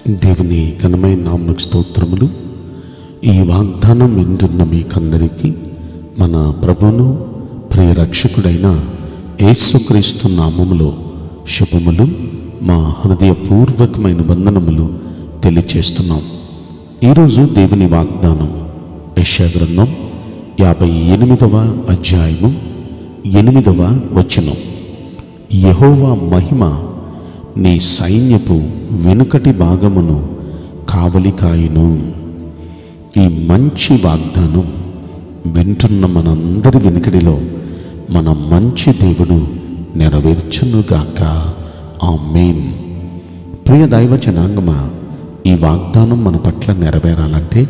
దేవుని ఘనమైన నామకు స్తోత్రములు ఈ వాగ్దానం వింటున్న మీకందరికీ మన ప్రభును ప్రియ రక్షకుడైన యేసుక్రీస్తు నామములో శుభములు మా హృదయపూర్వకమైన వందనములు తెలియచేస్తున్నాం ఈరోజు దేవుని వాగ్దానం యెషయా గ్రంథం యాభై ఎనిమిదవ అధ్యాయము ఎనిమిదవ వచనం యెహోవా మహిమ నీ సైన్యపు వెనుకటి భాగమును కావలి కాయును ఈ మంచి వాగ్దానం వింటున్న మనందరి వెనుకడిలో మన మంచి దేవుడు నెరవేర్చునుగాక ఆ మెయిన్ ప్రియ దైవ జనాంగమా ఈ వాగ్దానం మన పట్ల నెరవేరాలంటే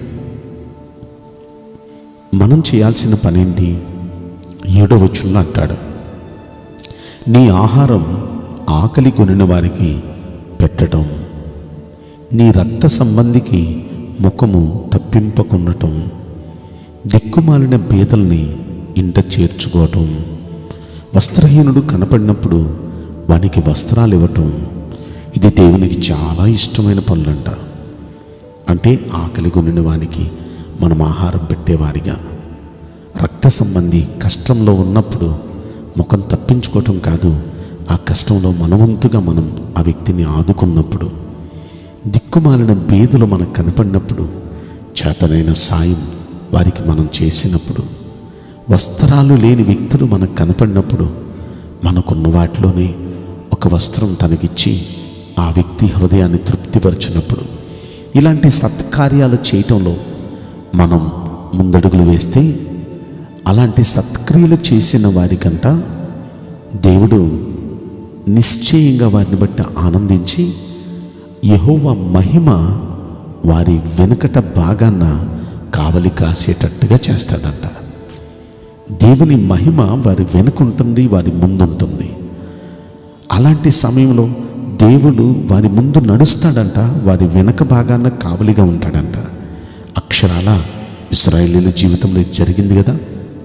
మనం చేయాల్సిన పనేంటి ఏడో వచ్చుల్లో అంటాడు నీ ఆహారం ఆకలి కొనిన వారికి పెట్టడం నీ రక్త సంబంధికి ముఖము తప్పింపకుండటం దిక్కుమాలిన బీదల్ని ఇంట చేర్చుకోవటం వస్త్రహీనుడు కనపడినప్పుడు వానికి వస్త్రాలు ఇవ్వటం ఇది దేవునికి చాలా ఇష్టమైన పనులంట అంటే ఆకలి కొనిన వానికి మనం ఆహారం పెట్టేవారిగా రక్త సంబంధి కష్టంలో ఉన్నప్పుడు ముఖం తప్పించుకోవటం కాదు ఆ కష్టంలో మనవంతుగా మనం ఆ వ్యక్తిని ఆదుకున్నప్పుడు దిక్కుమాలిన బేదులు మనకు కనపడినప్పుడు చేతనైన సాయం వారికి మనం చేసినప్పుడు వస్త్రాలు లేని వ్యక్తులు మనకు కనపడినప్పుడు మనకున్న వాటిలోనే ఒక వస్త్రం తనకిచ్చి ఆ వ్యక్తి హృదయాన్ని తృప్తిపరచినప్పుడు ఇలాంటి సత్కార్యాలు చేయటంలో మనం ముందడుగులు వేస్తే అలాంటి సత్క్రియలు చేసిన వారికంట దేవుడు నిశ్చయంగా వారిని బట్టి ఆనందించి యెహోవా మహిమ వారి వెనుకట భాగాన కావలి కాసేటట్టుగా చేస్తాడంట దేవుని మహిమ వారి వెనుకుంటుంది వారి ముందుంటుంది అలాంటి సమయంలో దేవుడు వారి ముందు నడుస్తాడంట వారి వెనక భాగాన కావలిగా ఉంటాడంట అక్షరాల ఇస్రాయేలీల జీవితంలో ఇది జరిగింది కదా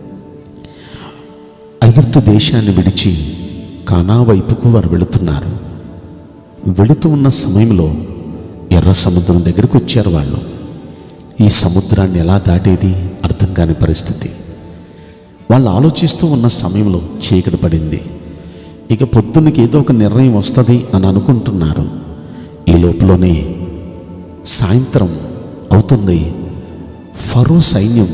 ఐగుప్తు దేశాన్ని విడిచి కానా వైపుకు వారు వెళుతున్నారు వెళుతూ ఉన్న సమయంలో ఎర్ర సముద్రం దగ్గరికి వచ్చారు వాళ్ళు ఈ సముద్రాన్ని ఎలా దాటేది అర్థం కాని పరిస్థితి వాళ్ళు ఆలోచిస్తూ ఉన్న సమయంలో చీకటి పడింది ఇక పొద్దున్నకి ఏదో ఒక నిర్ణయం వస్తుంది అని అనుకుంటున్నారు ఈ లోపలనే సాయంత్రం అవుతుంది ఫరో సైన్యం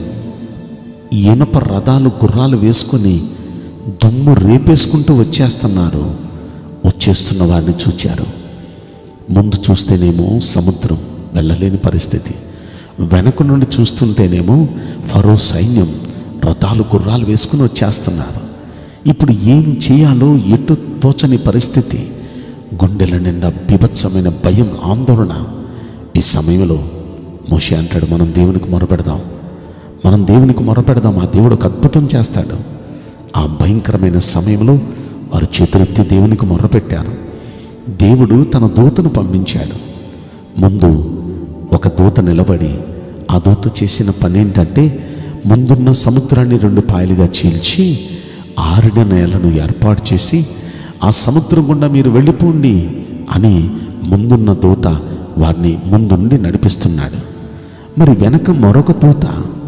ఇనప రథాలు గుర్రాలు వేసుకొని దుమ్ము రేపేసుకుంటూ వచ్చేస్తున్నారు వచ్చేస్తున్న వారిని చూచారు ముందు చూస్తేనేమో సముద్రం వెళ్ళలేని పరిస్థితి వెనక నుండి చూస్తుంటేనేమో ఫరో సైన్యం రథాలు గుర్రాలు వేసుకుని వచ్చేస్తున్నారు ఇప్పుడు ఏం చేయాలో ఎటు తోచని పరిస్థితి గుండెల నిండా బీభత్సమైన భయం ఆందోళన ఈ సమయంలో మోషే అంటాడు మనం దేవునికి మొరపెడదాం మనం దేవునికి మొరపెడదాం ఆ దేవుడు ఒక అద్భుతం చేస్తాడు ఆ భయంకరమైన సమయంలో వారు చేతులెత్తి దేవునికి మొర్రపెట్టారు దేవుడు తన దూతను పంపించాడు ముందు ఒక దూత నిలబడి ఆ దూత చేసిన పని ఏంటంటే ముందున్న సముద్రాన్ని రెండు పాయలుగా చీల్చి ఆరిన నేలను ఏర్పాటు చేసి ఆ సముద్రం గుండా మీరు వెళ్ళిపోండి అని ముందున్న దూత వారిని ముందుండి నడిపిస్తున్నాడు మరి వెనక మరొక దూత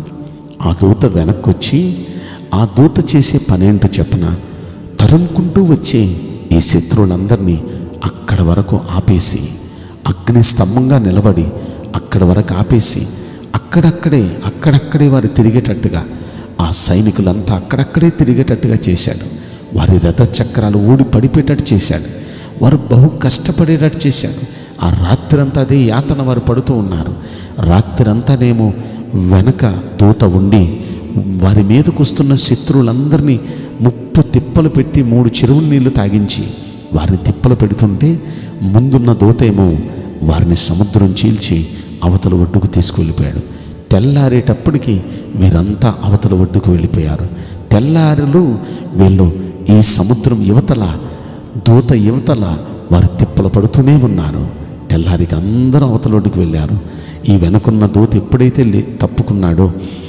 ఆ దూత వెనక్కొచ్చి ఆ దూత చేసే పనేంటో చెప్పన తరుముకుంటూ వచ్చే ఈ శత్రువులందరినీ అక్కడ వరకు ఆపేసి అగ్ని స్తంభంగా నిలబడి అక్కడ వరకు ఆపేసి అక్కడక్కడే అక్కడక్కడే వారు తిరిగేటట్టుగా ఆ సైనికులంతా అక్కడక్కడే తిరిగేటట్టుగా చేశాడు వారి రథ చక్రాలు ఊడి పడిపోయేటట్టు చేశాడు వారు బహు కష్టపడేటట్టు చేశాడు ఆ రాత్రంతా అదే యాతన వారు పడుతూ ఉన్నారు రాత్రంతానేమో వెనక దూత ఉండి వారి మీదకు వస్తున్న శత్రువులందరినీ ముప్పు తిప్పలు పెట్టి మూడు చెరువుల నీళ్లు తాగించి వారిని తిప్పలు పెడుతుంటే ముందున్న దూత ఏమో వారిని సముద్రం చీల్చి అవతల ఒడ్డుకు తీసుకువెళ్ళిపోయాడు తెల్లారేటప్పటికి వీరంతా అవతల ఒడ్డుకు వెళ్ళిపోయారు తెల్లారులు వీళ్ళు ఈ సముద్రం యువతల దూత యువతల వారు తిప్పలు పడుతూనే ఉన్నారు తెల్లారికి అందరూ అవతల ఒడ్డుకు వెళ్ళారు ఈ వెనుకున్న దూత ఎప్పుడైతే లే- తప్పుకున్నాడో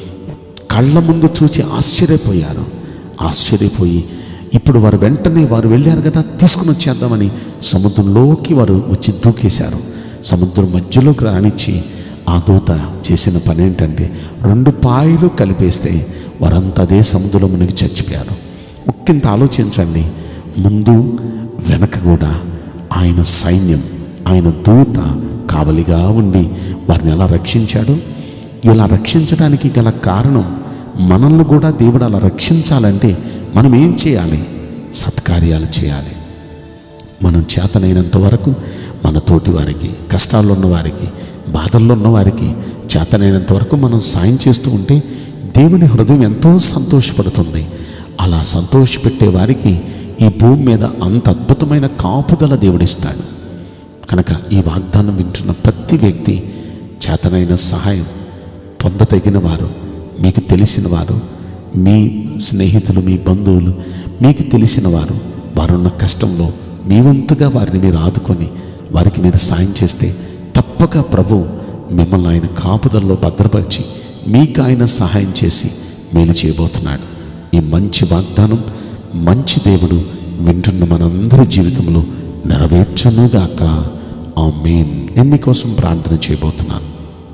కళ్ళ ముందు చూచి ఆశ్చర్యపోయారు ఆశ్చర్యపోయి ఇప్పుడు వారు వెంటనే వారు వెళ్ళారు కదా తీసుకుని వచ్చేద్దామని సముద్రంలోకి వారు వచ్చి దూకేశారు సముద్రం మధ్యలోకి రానిచ్చి ఆ దూత చేసిన పని ఏంటంటే రెండు పాయలు కలిపేస్తే వారంతా అదే సముద్రంలో మునిగి చచ్చిపోయారు ఒక్కింత ఆలోచించండి ముందు వెనక కూడా ఆయన సైన్యం ఆయన దూత కావలిగా ఉండి వారిని ఎలా రక్షించాడు ఇలా రక్షించడానికి గల కారణం మనల్ని కూడా దేవుడు అలా రక్షించాలంటే మనం ఏం చేయాలి సత్కార్యాలు చేయాలి మనం చేతనైనంత వరకు మన తోటి వారికి కష్టాల్లో ఉన్న వారికి బాధల్లో ఉన్న వారికి చేతనైనంత వరకు మనం సాయం చేస్తూ ఉంటే దేవుని హృదయం ఎంతో సంతోషపడుతుంది అలా సంతోషపెట్టే వారికి ఈ భూమి మీద అంత అద్భుతమైన కాపుదల దేవుడిస్తాడు కనుక ఈ వాగ్దానం వింటున్న ప్రతి వ్యక్తి చేతనైన సహాయం పొందదగిన వారు మీకు తెలిసిన వారు మీ స్నేహితులు మీ బంధువులు మీకు తెలిసిన వారు వారున్న కష్టంలో మీ వంతుగా వారిని మీరు ఆదుకొని వారికి మీరు సాయం చేస్తే తప్పక ప్రభు మిమ్మల్ని ఆయన కాపుదల్లో భద్రపరిచి మీకు ఆయన సహాయం చేసి మేలు చేయబోతున్నాడు ఈ మంచి వాగ్దానం మంచి దేవుడు వింటున్న మనందరి జీవితంలో నెరవేర్చనుగాక ఆ మెయిన్ నేను మీకోసం ప్రార్థన చేయబోతున్నాను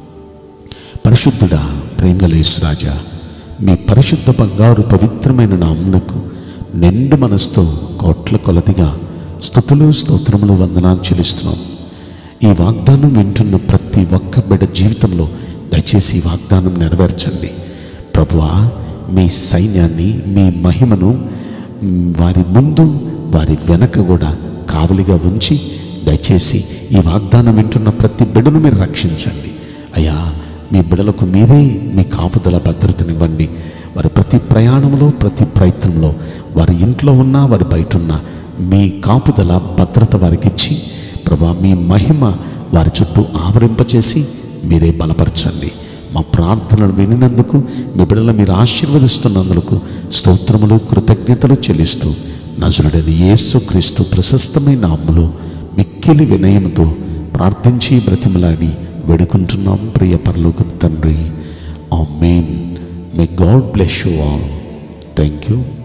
పరిశుద్ధుడా ప్రేమలేశ్వరాజా మీ పరిశుద్ధ బంగారు పవిత్రమైన నామునకు నిండు మనసుతో కోట్ల కొలదిగా స్థుతులు స్తోత్రములు వందనాలు చెల్లిస్తున్నాం ఈ వాగ్దానం వింటున్న ప్రతి ఒక్క బిడ్డ జీవితంలో దయచేసి ఈ వాగ్దానం నెరవేర్చండి ప్రభువా మీ సైన్యాన్ని మీ మహిమను మ్, వారి ముందు వారి వెనక కూడా కావలిగా ఉంచి దయచేసి ఈ వాగ్దానం వింటున్న ప్రతి బిడ్డను మీరు రక్షించండి అయ్యా మీ బిడలకు మీరే మీ కాపుదల భద్రతనివ్వండి వారి ప్రతి ప్రయాణంలో ప్రతి ప్రయత్నంలో వారి ఇంట్లో ఉన్నా వారి బయట ఉన్నా మీ కాపుదల భద్రత వారికి ఇచ్చి ప్రభా మీ మహిమ వారి చుట్టూ ఆవరింపచేసి మీరే బలపరచండి మా ప్రార్థనలు వినినందుకు మీ బిడ్డలు మీరు ఆశీర్వదిస్తున్నందుకు స్తోత్రములు కృతజ్ఞతలు చెల్లిస్తూ నజరుడని యేసు క్రీస్తు ప్రశస్తమైన నామములో మిక్కిలి వినయముతో ప్రార్థించి బ్రతిమలాడి వేడుకుంటున్నాం ప్రియ పరలోక తండ్రి amen may God bless you all thank you